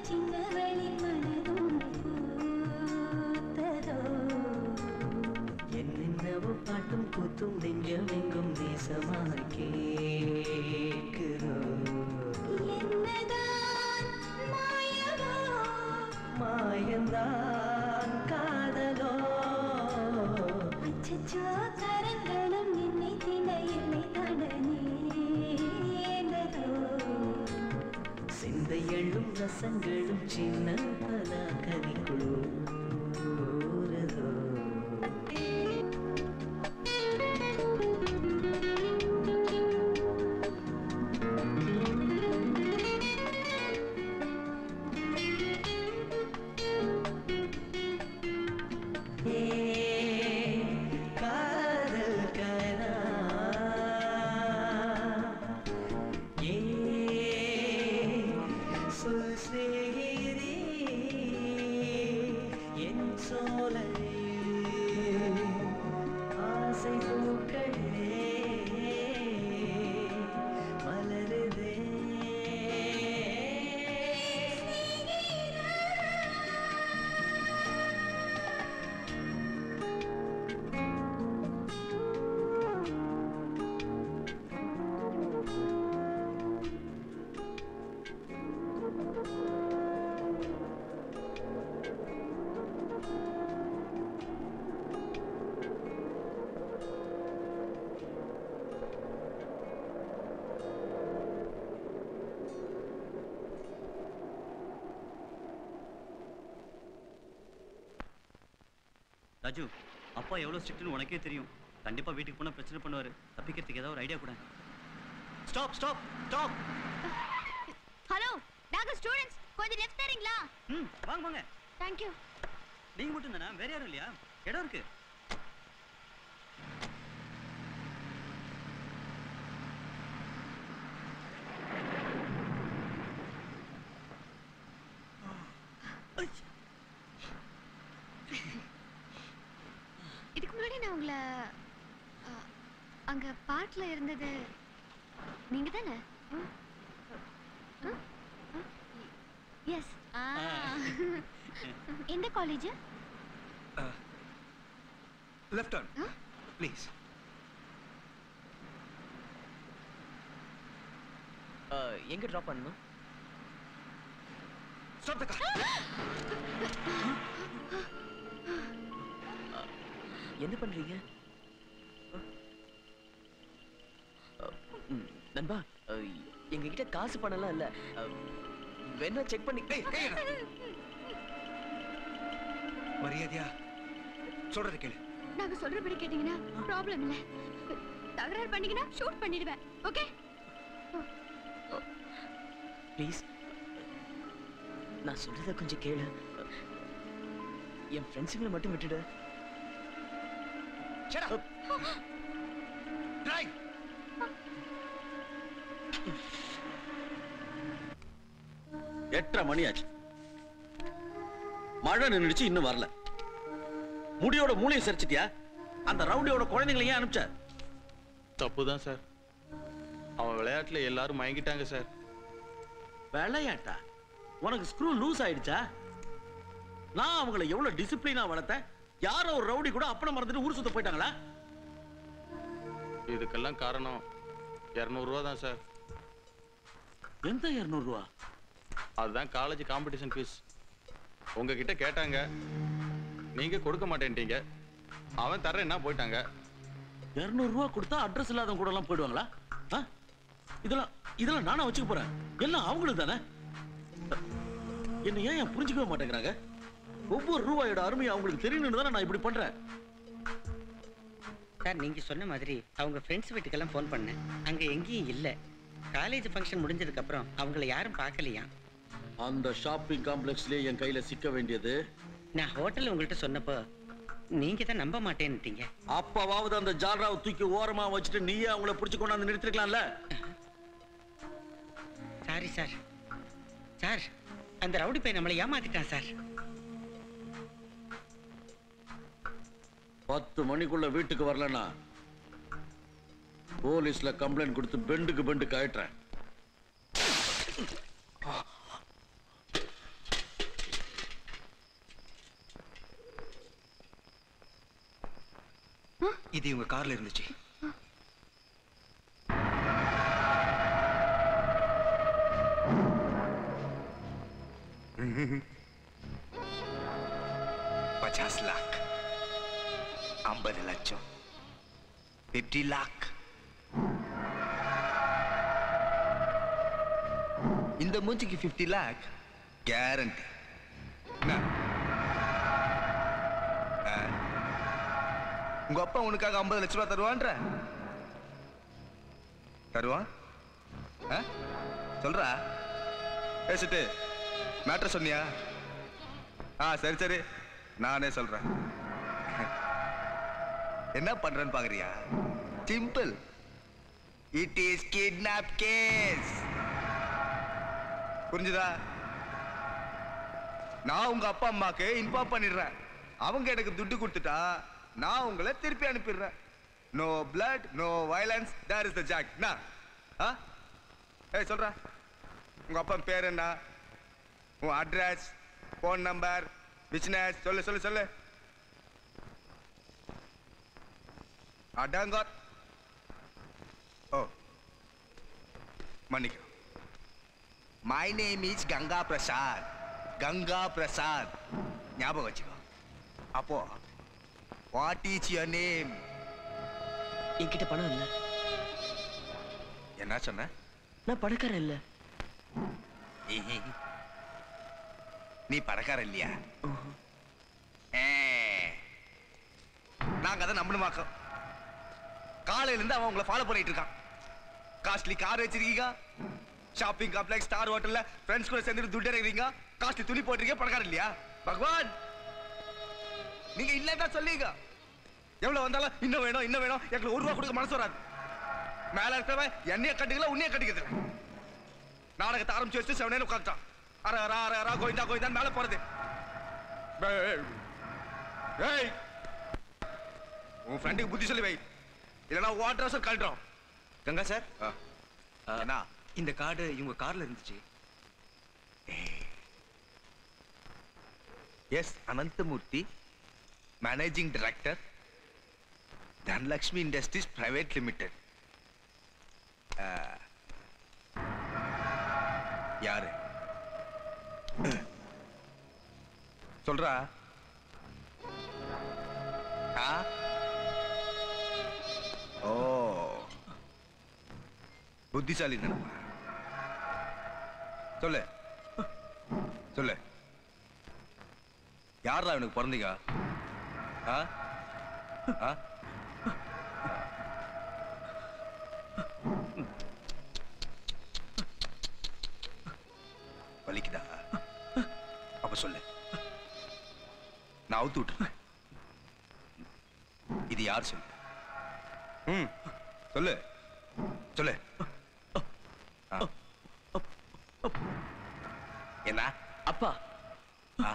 சின்னவழி மனதும் பூத்ததோ என்னென்னவோ பாட்டும் கூத்தும் நெஞ்சமெங்கும் தேசமாய் கேட்கிறோ என்னதான் மாயமோ மாயந்தான் காதலோ அச்சச்சோ கரங்களும் என்னை தின என்னை தட நேர்ந்ததோ சிந்தை எள்ளும் ரசங்களும் சின்ன பல கனிக்குழு காதல் கனா ஏ சொல் சிநேகிதி என் சோலை ஆசை பூக்களே மலருதே ராஜு அப்பா எவ்வளோ ஸ்ட்ரிக்ட்னு உனக்கே தெரியும் கண்டிப்பா வீட்டுக்கு போனா பிரச்சனை பண்ணுவாரு தப்பிக்கிறதுக்கு ஏதாவது ஒரு ஐடியா கூட ஸ்டாப் ஸ்டாப் ஸ்டாப் ஹலோ நாங்க ஸ்டூடண்ட்ஸ் கொஞ்சம் லெஃப்ட் தரீங்களா ம் வாங்க வாங்க தேங்க் யூ நீங்க மட்டும் தானே வேற யாரும் இல்லையா இடம் இருக்கு இதுக்கு முன்னாடி நான் உங்களை அ, அங்க பார்க்ல இருந்தது நீங்க தானே எஸ் எந்த காலேஜ் லெஃப்ட் டர்ன் ப்ளீஸ் எங்க ட்ராப் பண்ணணும் ஸ்டாப் த கார் என்ன பண்றீங்க அஹ், ம், நண்பா அஹ், எங்க கிட்ட காசு பணம்லாம் இல்ல அஹ், வேணா செக் பண்ணி ஏய் கையடா மரியாதையா சொல்றது கேளு நாங்க சொல்றபடி கேட்டீங்கன்னா ப்ராப்ளம் இல்ல தகராறு பண்ணீங்கன்னா ஷூட் பண்ணிடுவேன் ஓகே ப்ளீஸ் நான் சொல்றத கொஞ்சம் கேளு அஹ், என் ஃப்ரெண்ட்ஸுங்களை மட்டும் விட்டுடு Shut up. Drive. எட்டரை மணி ஆச்சு மழை நின்னுடுச்சு இன்னும் வரல முடியோட மூளையை சரிச்சிட்டியா அந்த ரவுடியோட குழந்தைங்களை ஏன் அனுப்பிச்ச தப்பு தான் சார் அவன் விளையாட்டுல எல்லாரும் மயங்கிட்டாங்க சார் விளையாட்டா உனக்கு ஸ்க்ரூ லூஸ் ஆயிடுச்சா நான் அவங்கள எவ்வளவு டிசிப்ளினா வளர்த்தேன் யாரோ ஒரு ரவுடி கூட அப்பனை மறந்துட்டு ஊர் சுத்த போயிட்டாங்களா இதுக்கெல்லாம் காரணம் இரநூறுவா தான் சார் எந்த இருநூறு ரூபா அதுதான் காலேஜ் காம்படிஷன் ஃபீஸ் உங்ககிட்ட கேட்டாங்க நீங்க கொடுக்க மாட்டேன்ட்டீங்க அவன் தரேன்னா போயிட்டாங்க இருநூறு ரூபா கொடுத்தா அட்ரஸ் இல்லாதவங்க கூட எல்லாம் போயிடுவாங்களா ஆ? இதெல்லாம் இதெல்லாம் நானா வச்சுக்க போறேன் எல்லாம் அவங்களுக்கு தானே என்ன ஏன் ஏன் புரிஞ்சுக்கவே மாட்டேங்கிறாங்க ஒவ்வொரு ரூபாயோட அருமை அவங்களுக்கு தெரியணும்னு தானே நான் இப்படி பண்றேன் சார் நீங்க சொன்ன மாதிரி அவங்க ஃப்ரெண்ட்ஸ் வீட்டுக்கெல்லாம் ஃபோன் பண்ணேன் அங்க எங்கேயும் இல்ல காலேஜ் ஃபங்க்ஷன் முடிஞ்சதுக்கு அப்புறம் அவங்கள யாரும் பார்க்கலையா அந்த ஷாப்பிங் காம்ப்ளெக்ஸ்லயே என் கையில சிக்க வேண்டியது நான் ஹோட்டல் உங்கள்கிட்ட சொன்னப்போ நீங்க தான் நம்ப மாட்டேன்னுட்டீங்க அப்பவாவது அந்த ஜால்ராவை தூக்கி ஓரமா வச்சுட்டு நீயே அவங்கள புடிச்சு கொண்டாந்து நிறுத்திருக்கலாம்ல சாரி சார் சார் அந்த ரவுடி பையன் நம்மளை ஏமாத்திட்டான் சார் பத்து மணிக்குள்ள வீட்டுக்கு வரலனா போலீஸ்ல கம்ப்ளைண்ட் கொடுத்து பெண்டுக்கு பெண்டு காயிட்டுறேன் இது இவங்க கார்ல இருந்துச்சு பச்சாஸ் லாக் ஐம்பது லட்சம் பிப்டி லாக் இந்த மூஞ்சிக்கு பிப்டி லேக் கேரண்டி உங்க அப்பா உனக்காக ஐம்பது லட்ச ரூபா தருவான்ற தருவான் ஆ? சொல்றா பேசிட்டு மேட்ரு சொன்னியா ஆ சரி சரி நானே சொல்றேன் என்ன பண்றேன்னு பாக்குறியா simple it is kidnap case புரிஞ்சுதா நான் உங்க அப்பா அம்மாக்கு இன்ஃபார்ம் பண்ணிடுறேன் அவங்க எனக்கு துட்டு கொடுத்துட்டா நான் உங்களை திருப்பி அனுப்பிடுறேன் no blood no violence there is the jack நான் ஆ ஏய் சொல்றா உங்க அப்பா பேர் என்ன உன் அட்ரஸ் ஃபோன் நம்பர் பிசினஸ் சொல்லு சொல்லு சொல்லு அடங்கர் ஓ மன்னிக்கும் my name is Ganga Prasad Ganga Prasad ஞாபகம் வச்சுக்கோ அப்போ வாட் இஸ் யுவர் நேம் என்கிட்ட பணம் இல்ல என்ன சொன்ன நான் பணக்காரன் இல்ல நீ பணக்காரன் இல்லையா ஏ, நாங்க அதை நம்பணுமாக்கோம் காலையில இருந்து அவன் உங்களை ஃபாலோ பண்ணிட்டு இருக்கான் காஸ்ட்லி கார் வச்சிருக்கீங்க ஷாப்பிங் காம்ப்ளெக்ஸ் ஸ்டார் ஹோட்டல்ல ஃப்ரெண்ட்ஸ் கூட சேர்ந்து துட்டு இறங்குறீங்க காஸ்ட்லி துணி போட்டிருக்கீங்க பணக்காரன் இல்லையா பகவான் நீங்க இல்லன்னா சொல்லுங்க எவ்வளவு வந்தாலும் இன்னும் வேணும் இன்னும் வேணும் எங்களுக்கு ஒரு ரூபா கொடுக்க மனசு வராது மேல இருக்கிறவன் என்னைய கட்டிக்கல உன்னைய கட்டிக்கிறது இல்ல. நாடகத்தை ஆரம்பிச்சு வச்சு செவனே உட்காந்துட்டான் அர அர அர அர கோயிந்தா கோயிந்தான் மேல போறது ஏய், ஏய் உன் ஃப்ரெண்டுக்கு புத்தி சொல்லி வை இல்லைன்னா வாட்டர் சார் கழட்டுறோம் கங்கா சார் என்ன இந்த கார்டு இவங்க கார்ல இருந்துச்சு S Ananthamurthy managing director Dhanalakshmi industries private limited யாரு சொல்றா ஆ ஓ புத்திசாலி நினைப்பா சொல்லு சொல்லு யாரா இவனுக்கு பிறந்தீங்க ஆ ஆ வலிக்குதா அப்ப சொல்லு நான் அவுத்து விட்டுறேன் இது யார் சொல்லு ம் சொல்லு சொல்லு ஆ. என்ன அப்பா ஆ.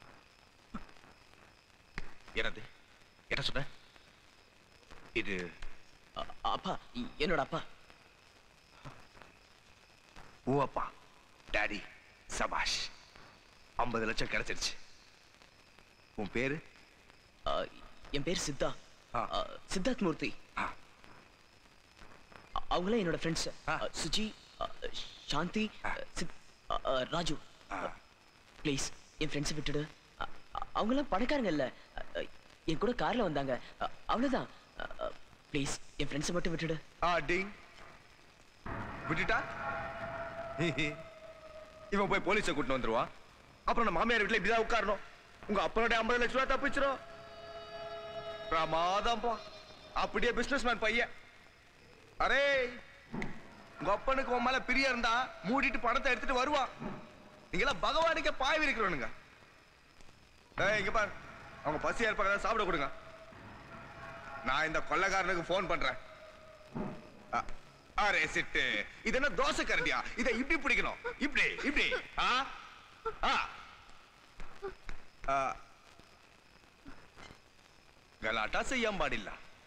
என்னது என்ன சொன்ன இது அ- அப்பா இ- என்னோட அப்பா ஓ அப்பா டாடி சபாஷ் ஐம்பது லட்சம் கிடைச்சிருச்சு உன் பேரு அ, என் பேர் சித்தா ஆ. அ, சித்தார்த் மூர்த்தி ஆ. அ- அவங்களாம் என்னோட ஃப்ரெண்ட்ஸ் ஆ. சுஜி அ, சாந்தி ஆ. அ, சித்- அ, அ, ராஜு ஆ. ப்ளீஸ் என் ஃப்ரெண்ட்ஸை விட்டுடு அ- அ- அவங்களாம் பணக்காரங்க இல்ல அ, அ, என் கூட கார்ல வந்தாங்க அ, அவ்வளவுதான் ப்ளீஸ் என் ஃப்ரெண்ட்ஸை மட்டும் விட்டுடு ஆ டிங் விட்டுட்டா இவன் போய் போலீஸை கூட்டிட்டு வந்துருவான் அப்புறம் நம்ம மாமியார் வீட்டுல இப்படிதான் உட்காரணும் உங்க அப்பனுடைய ஐம்பது லட்ச ரூபாய் தப்பிச்சிரும் பிரமாதம்ப்பா அப்படியே பிசினஸ் மேன் பையன் அரே உங்க அப்பனுக்கு உன் மேல பிரியா இருந்தா மூடிட்டு பணத்தை எடுத்துட்டு வருவான் நீங்களாம் பகவானுக்கே பாய் இருக்கிறவனுங்க ஏய் இங்க பாரு அவங்க பசி ஏற்பாடு சாப்பிட கொடுங்க நான் இந்த கொள்ளைக்காரனுக்கு ஃபோன் பண்றேன் அ- அரே சிட்டு இது என்ன தோசை கரண்டியா இதை இப்படி பிடிக்கணும் இப்படி இப்படி ஆ ஆ ஆ. ಗಲಾಟ செய்யாம பாடிಲ್ಲ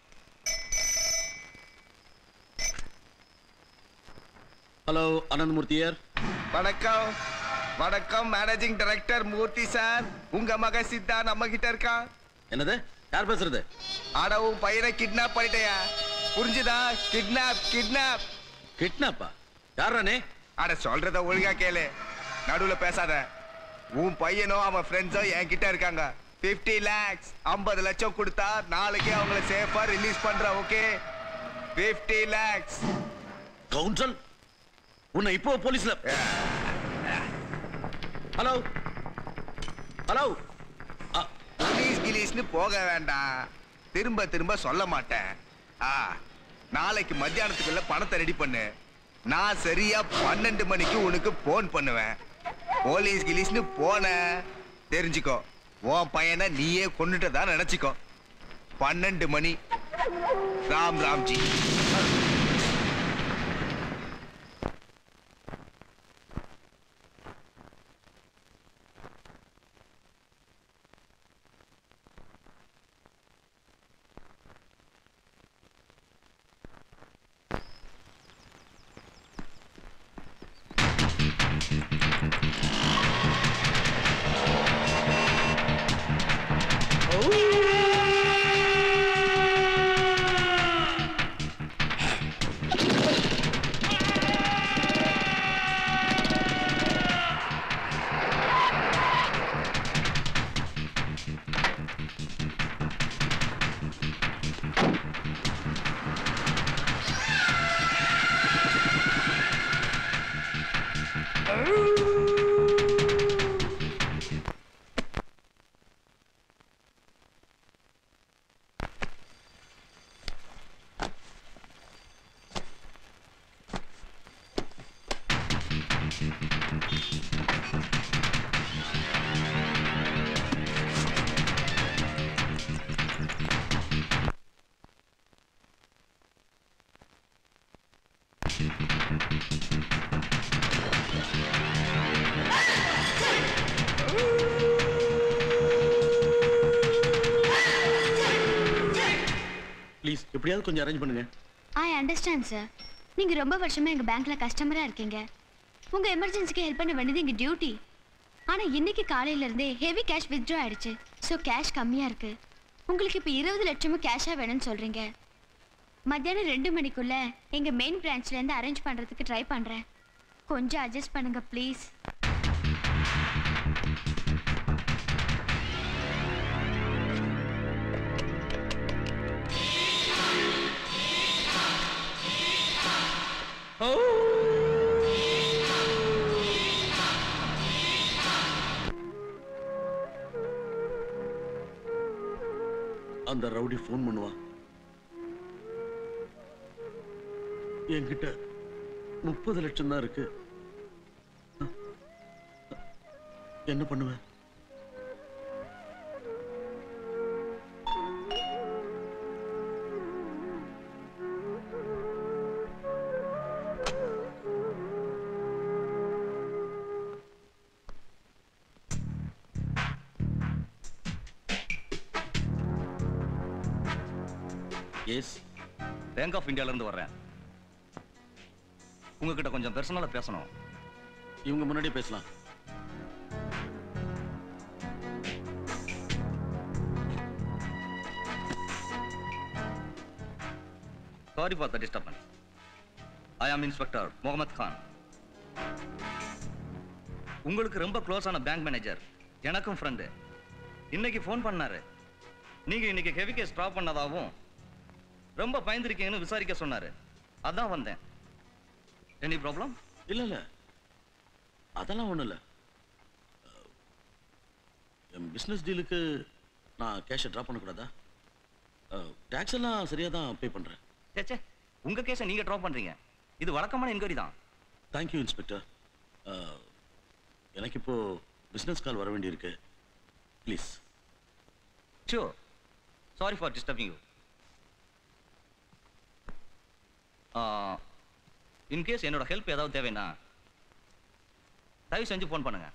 ஹலோ அனந்தமூர்த்தியர் வணக்கம் வணக்கம் மேனேஜிங் டைரக்டர் மூர்த்தி சார் உங்க மக சித்தா நம்ம கிட்ட இருக்கா என்னது யார் பேசுறது அட உன் பையனை கிட்னாப் பண்ணிட்டயா புரிஞ்சுதா கிட்னாப் கிட்னாப் கிட்னாப்பா யாரா நீ அட சொல்றத ஒழுங்கா கேளு நடுவுல பேசாத உன் பையனும் அவன் ஃப்ரெண்ட்ஸும் என்கிட்ட இருக்காங்க 50 லேக்ஸ் 50 லட்சம் கொடுத்தா நாளைக்கே அவங்கள சேஃபா ரிலீஸ் பண்றேன் ஓகே 50 லேக்ஸ் கவுன்சல் உன்னை இப்போ போலீஸ்ல ஹலோ ஹலோ போலீஸ் கிலீஸ்னு போக வேண்டாம் திரும்ப திரும்ப சொல்ல மாட்டேன் ஆ நாளைக்கு மத்தியானத்துக்குள்ள பணத்தை ரெடி பண்ணு நான் சரியா பன்னெண்டு மணிக்கு உனக்கு போன் பண்ணுவேன் போலீஸ் கிலீஸ்னு போன தெரிஞ்சுக்கோ உன் பையனை நீயே கொண்டுட்டதா நினைச்சுக்கோ பன்னெண்டு மணி ராம் ராம்ஜி ப்ளீஸ் எப்படியாவது கொஞ்சம் அரேஞ்ச் பண்ணுங்க ஐ அண்டர்ஸ்டாண்ட் சார் நீங்கள் ரொம்ப வருஷமா எங்கள் பேங்க்கில் கஸ்டமராக இருக்கீங்க உங்கள் எமர்ஜென்சிக்கு ஹெல்ப் பண்ண வேண்டியது எங்கள் டியூட்டி ஆனால் இன்னைக்கு காலையிலேருந்தே ஹெவி கேஷ் வித்ட்ரா ஆயிடுச்சு ஸோ கேஷ் கம்மியாக இருக்கு உங்களுக்கு இப்போ இருபது லட்சமும் கேஷாக வேணும்னு சொல்கிறீங்க மத்தியானம் ரெண்டு மணிக்குள்ள எங்கள் மெயின் பிரான்ச்லேருந்து அரேஞ்ச் பண்ணுறதுக்கு ட்ரை பண்ணுறேன் கொஞ்சம் அட்ஜஸ்ட் பண்ணுங்க ப்ளீஸ் அந்த ரவுடி ஃபோன் பண்ணுவான் என்கிட்ட முப்பது லட்சம் தான் இருக்கு என்ன பண்ணுவேன் எஸ் பேங்க் ஆஃப் இந்தியால இருந்து வர்றேன் உங்ககிட்ட கொஞ்சம் பர்சனலா பேசணும் இவங்க முன்னாடி பேசலாம் sorry for the disturbance I am inspector Mohammed Khan உங்களுக்கு ரொம்ப க்ளோஸான பேங்க் மேனேஜர் எனக்கும் ஃப்ரெண்டு இன்னைக்கு ஃபோன் பண்ணாரு நீங்க இன்னைக்கு ஹெவி கேஸ் ட்ராப் பண்ணதாவும் ரொம்ப பயந்துருக்கீங்கன்னு விசாரிக்க சொன்னாரு அதான் வந்தேன் எனி ப்ராப்ளம் இல்ல இல்ல அதெல்லாம் ஒண்ணும் இல்ல என் பிசினஸ் டீலுக்கு நான் கேஷை ட்ராப் பண்ணக்கூடாதா டேக்ஸ் எல்லாம் சரியா தான் பே பண்றேன் சேச்சே உங்க கேஸை நீங்க ட்ராப் பண்றீங்க இது வழக்கமான என்கொயரி தான் தேங்க்யூ இன்ஸ்பெக்டர் எனக்கு இப்போ பிசினஸ் கால் வர வேண்டியிருக்கு please sure sorry for disturbing you in case என்னோட ஹெல்ப் ஏதாவது தேவைன்னா தயவு செஞ்சு ஃபோன் பண்ணுங்க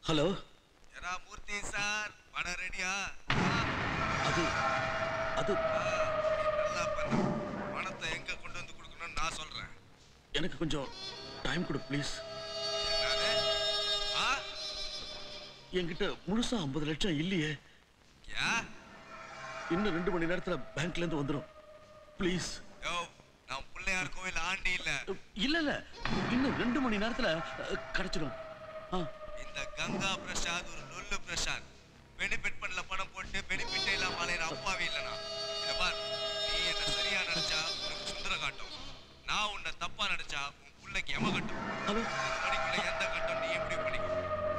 ஹலோ எரா மூர்த்தி சார் படம் ரெடியா அது அது நல்லா பண்ணு பணத்தை எங்க கொண்டு வந்து கொடுக்கணும்னு நான் சொல்றேன் எனக்கு கொஞ்சம் டைம் கொடு ப்ளீஸ் என்னது ஆ என்கிட்ட முழுசா ஐம்பது லட்சம் இல்லையே யா இன்னும் ரெண்டு மணி நேரத்துல பேங்க்ல இருந்து வந்துடும் ப்ளீஸ் யோ நான் பிள்ளையார் கோவில் ஆண்டி இல்ல இல்ல இல்ல இன்னும் ரெண்டு மணி நேரத்துல அஹ், கிடைச்சிடும் ஆ இந்த கங்கா பிரசாத் ஒரு லொல்லு பிரசாத் பெனிஃபிட் பண்ணல பணம் போட்டு பெனிஃபிட்டே இல்லாம அலையிற அப்பாவே இல்லனா இத பார் நீ என்ன சரியா நினைச்சா உனக்கு சுந்தர காட்டும் நான் உன்னை தப்பா நினைச்சா உன் புள்ளைக்கு எம கட்டும் ஹலோ இது மணிக்குள்ள எந்த கட்டம் நீ எப்படி பண்ணிக்கோ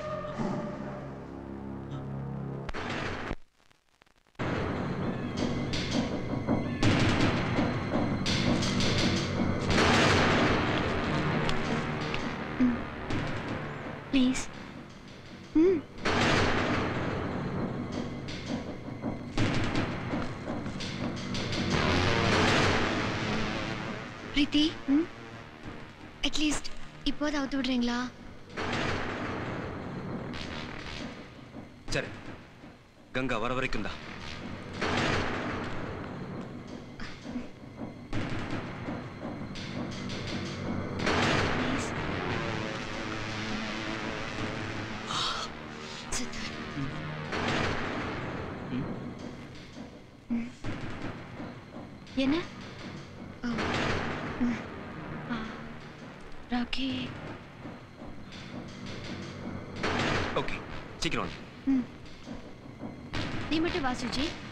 ப்ளீஸ் ம் பிரீத்தி ம் அட்லீஸ்ட் இப்போது அவுத்து விடுறீங்களா சரி கங்கா வர வரைக்கும் தான் ப்ளீஸ் சித்தார்த் ம். என்ன ஓ ம். ஆ. ராக்கி ஓகே சீக்கிரம் வாங்க ம் நீ மட்டும் வா சுஜி